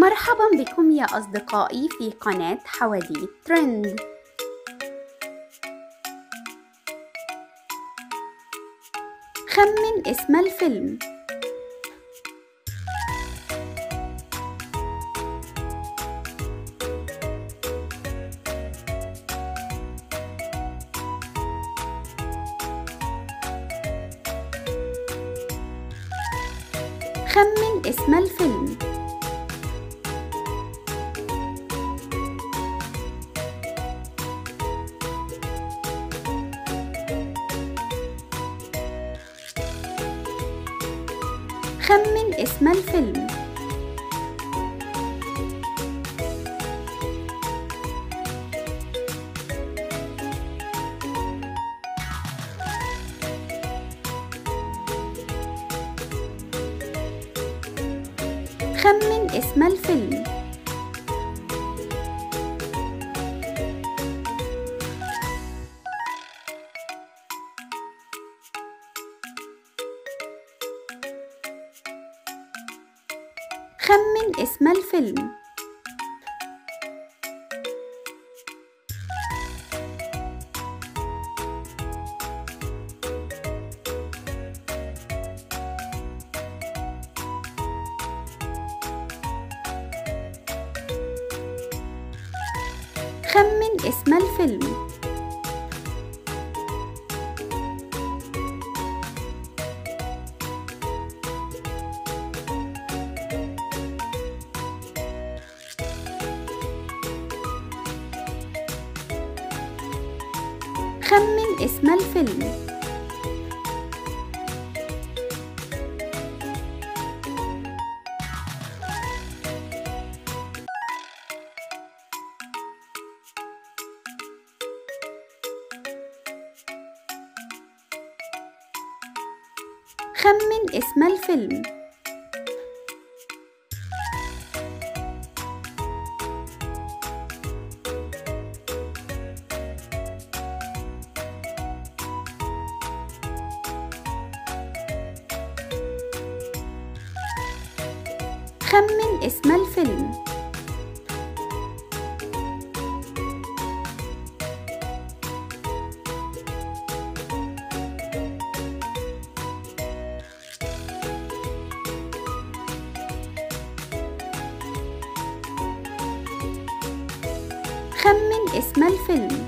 مرحبا بكم يا أصدقائي في قناة حواديت ترند خمن اسم الفيلم خمن اسم الفيلم خمن اسم الفيلم خمن اسم الفيلم خمن اسم الفيلم خمن اسم الفيلم خمن اسم الفيلم خمن اسم الفيلم خمن اسم الفيلم خمن اسم الفيلم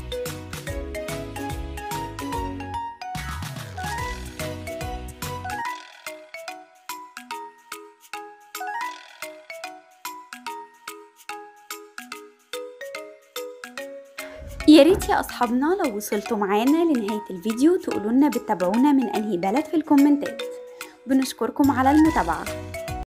يا ريت يا اصحابنا لو وصلتوا معانا لنهاية الفيديو تقولوا لنا بتتابعونا من انهي بلد في الكومنتات بنشكركم على المتابعة